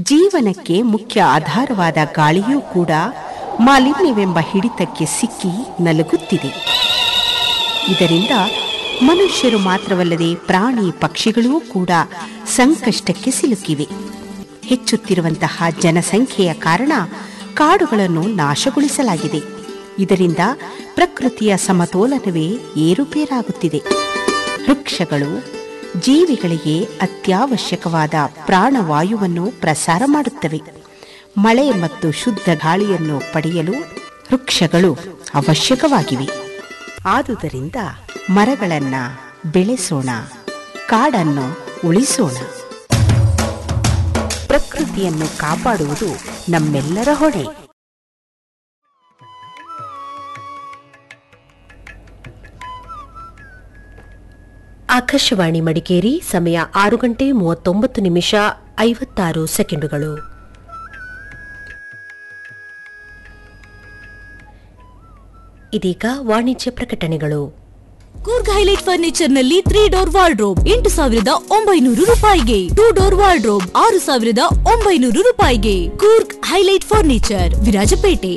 ಜೀವನಕ್ಕೆ ಮುಖ್ಯ ಆಧಾರವಾದ ಗಾಳಿಯೂ ಕೂಡ ಮಾಲಿನ್ಯವೆಂಬ ಹಿಡಿತಕ್ಕೆ ಸಿಕ್ಕಿ ನಲುಗುತ್ತಿದೆ ಇದರಿಂದ ಮನುಷ್ಯರು ಮಾತ್ರವಲ್ಲದೆ ಪ್ರಾಣಿ ಪಕ್ಷಿಗಳೂ ಕೂಡ ಸಂಕಷ್ಟಕ್ಕೆ ಸಿಲುಕಿವೆ ಹೆಚ್ಚುತ್ತಿರುವಂತಹ ಜನಸಂಖ್ಯೆಯ ಕಾರಣ ಕಾಡುಗಳನ್ನು ನಾಶಗೊಳಿಸಲಾಗಿದೆ ಇದರಿಂದ ಪ್ರಕೃತಿಯ ಸಮತೋಲನವೇ ಏರುಪೇರಾಗುತ್ತಿದೆ ವೃಕ್ಷಗಳು ಜೀವಿಗಳಿಗೆ ಅತ್ಯವಶ್ಯಕವಾದ ಪ್ರಾಣವಾಯುವನ್ನು ಪ್ರಸಾರ ಮಾಡುತ್ತವೆ ಮಳೆ ಮತ್ತು ಶುದ್ಧ ಗಾಳಿಯನ್ನು ಪಡೆಯಲು ವೃಕ್ಷಗಳು ಅವಶ್ಯಕವಾಗಿವೆ ಆದುದರಿಂದ ಮರಗಳನ್ನ ಬೆಳೆಸೋಣ ಕಾಡನ್ನು ಉಳಿಸೋಣ ಪ್ರಕೃತಿಯನ್ನು ಕಾಪಾಡುವುದು ನಮ್ಮೆಲ್ಲರ ಹೊಣೆ ಆಕಾಶವಾಣಿ ಮಡಿಕೇರಿ ಸಮಯ ಆರು ಗಂಟೆ ಮೂವತ್ತೊಂಬತ್ತು ನಿಮಿಷ ಐವತ್ತಾರು ಸೆಕೆಂಡುಗಳು ಇದೀಗ ವಾಣಿಜ್ಯ ಪ್ರಕಟಣೆಗಳು ಕೂರ್ಗ್ ಹೈಲೈಟ್ ಫರ್ನಿಚರ್ ನಲ್ಲಿ ತ್ರೀ ಡೋರ್ ವಾರ್ಡ್ರೋಬ್ ಎಂಟು ಸಾವಿರದ ಒಂಬೈನೂರು ರೂಪಾಯಿಗೆ ಟೂ ಡೋರ್ ವಾರ್ಡ್ರೋಬ್ ಆರು ಸಾವಿರದ ಒಂಬೈನೂರು ರೂಪಾಯಿಗೆ ಕೂರ್ಗ್ ಹೈಲೈಟ್ ಫರ್ನಿಚರ್ ವಿರಾಜಪೇಟೆ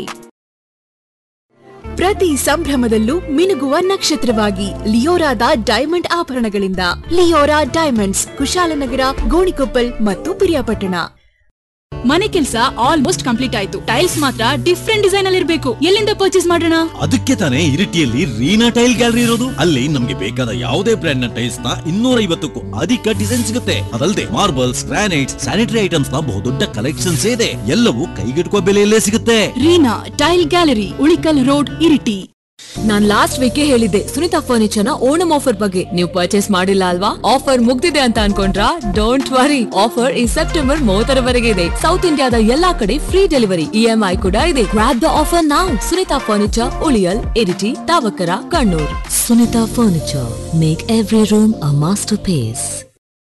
ಪ್ರತಿ ಸಂಭ್ರಮದಲ್ಲೂ ಮಿನುಗುವ ನಕ್ಷತ್ರವಾಗಿ ಲಿಯೋರಾದ ಡೈಮಂಡ್ ಆಭರಣಗಳಿಂದ ಲಿಯೋರಾ ಡೈಮಂಡ್ಸ್ ಕುಶಾಲನಗರ ಗೋಣಿಕೊಪ್ಪಲ್ ಮತ್ತು ಪಿರಿಯಾಪಟ್ಟಣ ಮನೆ ಕೆಲಸ ಆಲ್ಮೋಸ್ಟ್ ಕಂಪ್ಲೀಟ್ ಆಯ್ತು ಟೈಲ್ಸ್ ಮಾತ್ರ ಡಿಫ್ರೆಂಟ್ ಡಿಸೈನ್ ಅಲ್ಲಿ ಇರಬೇಕು ಎಲ್ಲಿಂದ ಪರ್ಚೇಸ್ ಮಾಡೋಣ ಅದಕ್ಕೆ ತಾನೇ ಇರಿಟಿಯಲ್ಲಿ ರೀನಾ ಟೈಲ್ ಗ್ಯಾಲರಿ ಇರೋದು ಅಲ್ಲಿ ನಮ್ಗೆ ಬೇಕಾದ ಯಾವುದೇ ಬ್ರ್ಯಾಂಡ್ ನ ಟೈಲ್ಸ್ ನ ಇನ್ನೂರ ಐವತ್ತಕ್ಕೂ ಅಧಿಕ ಡಿಸೈನ್ ಸಿಗುತ್ತೆ ಅದಲ್ಲದೆ ಮಾರ್ಬಲ್ಸ್ ಗ್ರಾನೈಟ್ಸ್ ಸ್ಯಾನಿಟರಿ ಐಟಮ್ಸ್ ನ ಬಹುದೊಡ್ಡ ಕಲೆಕ್ಷನ್ಸ್ ಇದೆ ಎಲ್ಲವೂ ಕೈಗೆಟುಕುವ ಬೆಲೆಯಲ್ಲೇ ಸಿಗುತ್ತೆ Reena tile gallery Ulikkal road Iritty ನಾನ್ ಲಾಸ್ಟ್ ವೀಕ್ ಹೇಳಿದ್ದೆ ಸುನಿತಾ ಫರ್ನಿಚರ್ ನ ಓಣಂ ಆಫರ್ ಬಗ್ಗೆ ನೀವು ಪರ್ಚೇಸ್ ಮಾಡಿಲ್ಲ ಅಲ್ವಾ ಆಫರ್ ಮುಗ್ದಿದೆ ಅಂತ ಅನ್ಕೊಂಡ್ರಾ ಡೋಂಟ್ ವರಿ ಆಫರ್ ಈ ಸೆಪ್ಟೆಂಬರ್ ಮೂವತ್ತರವರೆಗೆ ಇದೆ ಸೌತ್ ಇಂಡಿಯಾದ ಎಲ್ಲಾ ಕಡೆ ಫ್ರೀ ಡೆಲಿವರಿ ಇಎಂಐ ಕೂಡ ಇದೆ ಗ್ರಾಪ್ ದ ಆಫರ್ ನಾವು ಸುನಿತಾ ಫರ್ನಿಚರ್ ಉಳಿಯಲ್ Iritty Thavakkara Kannur Sunitha furniture make every room a master phase